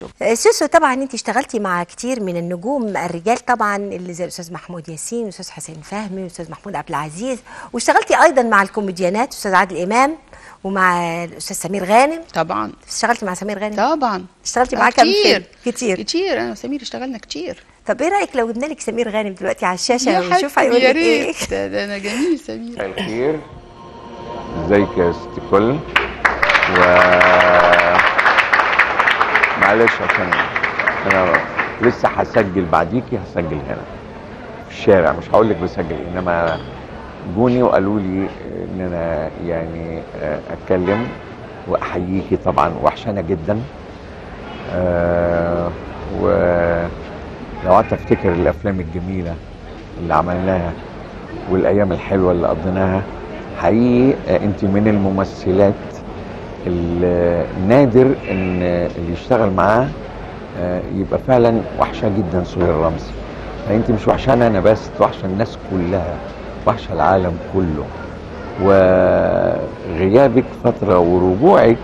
آه، سوسو طبعا انت اشتغلتي مع كتير من النجوم الرجال طبعا اللي زي الاستاذ محمود ياسين والاستاذ حسين فهمي والاستاذ محمود عبد العزيز واشتغلتي ايضا مع الكوميديانات الاستاذ عادل امام ومع الاستاذ سمير غانم طبعا اشتغلتي مع سمير غانم طبعا اشتغلتي معاه كام كتير فيلم كتير كتير انا وسمير اشتغلنا كتير طب ايه رايك لو جبنا لك سمير غانم دلوقتي على الشاشه يا ونشوف حبيبي، هيقول يا لك ايه ريت ده, ده انا جميل سمير مساء الخير ازيك يا ست الكل و معلش عشان انا لسه هسجل بعديكي هسجل هنا في الشارع مش هقول لك بسجل انما جوني وقالوا لي ان انا يعني آه، اتكلم واحييكي طبعا وحشانه جدا آه، ولو قعدت افتكر الافلام الجميله اللي عملناها والايام الحلوه اللي قضيناها حقيقي آه، انت من الممثلات النادر ان اللي يشتغل معاه آه، يبقى فعلا وحشه جدا سهير رمزي انت مش وحشانه انا بس وحشه الناس كلها وحشه العالم كله وغيابك فتره ورجوعك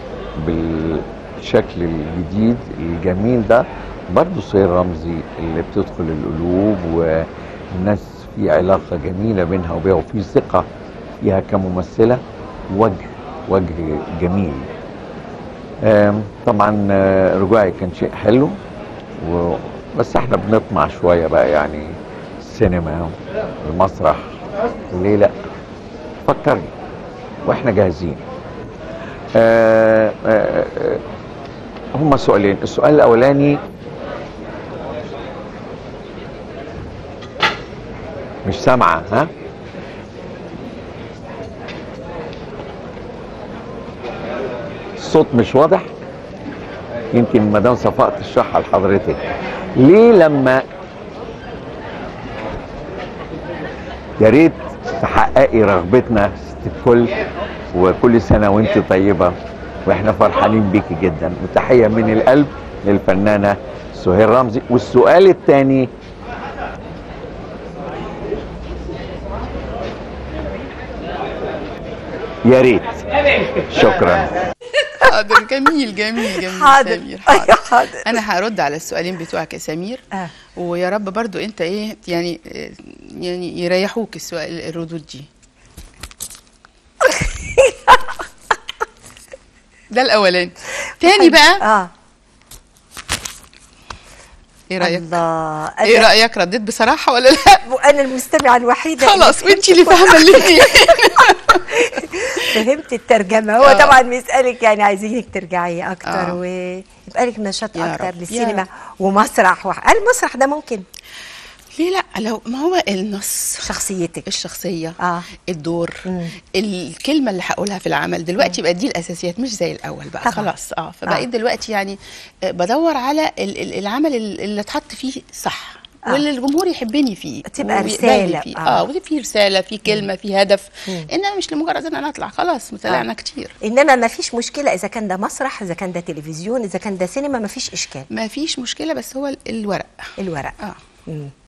بالشكل الجديد الجميل ده برضه سهير رمزي اللي بتدخل القلوب والناس في علاقه جميله بينها وبينها وفي ثقه فيها كممثله وجه وجه جميل آم، طبعا آه، رجوعي كان شيء حلو و... بس احنا بنطمع شويه بقى يعني السينما المسرح ليه لا فكرني واحنا جاهزين آه آه آه هما سؤالين السؤال الاولاني مش سامعه ها الصوت مش واضح يمكن مدام صفاء تشرحها لحضرتك ليه لما يا ريت تحققي رغبتنا ست الكل وكل سنه وانت طيبه واحنا فرحانين بيكي جدا وتحيه من القلب للفنانه سهير رمزي والسؤال الثاني يا ريت شكرا حاضر جميل جميل جميل حاضر. سمير حاضر حاضر. انا هرد على السؤالين بتوعك يا سمير آه. ويا رب برضو انت ايه يعني آه، يعني يريحوك السؤال الردود دي ده الاولاني تاني بقى اه ايه رايك الله ايه رايك رديت بصراحه ولا لا وانا المستمعه الوحيده اللي خلاص وانتي اللي فاهمه الاثنين فهمت الترجمه هو آه. طبعا بيسالك يعني عايزينك ترجعي اكتر آه. ويبقى لك نشاط يا اكتر رب، يا للسينما رب. ومسرح وح... المسرح ده ممكن ليه لا لو ما هو النص شخصيتك الشخصيه آه. الدور مم. الكلمه اللي هقولها في العمل دلوقتي بقى دي الاساسيات مش زي الاول بقى طبعاً. خلاص اه فبقيت آه. دلوقتي يعني آه، بدور على ال- ال- العمل ال- اللي اتحط فيه صح آه. واللي الجمهور يحبني فيه تبقى ويقبلني رسالة. فيه. آه. اه ودي فيه رساله في كلمه في هدف انما مش لمجرد ان انا اطلع خلاص طلعنا كتير انما ما فيش مشكله اذا كان ده مسرح اذا كان ده تلفزيون اذا كان ده سينما ما فيش اشكال ما فيش مشكله بس هو ال- الورق الورق اه مم.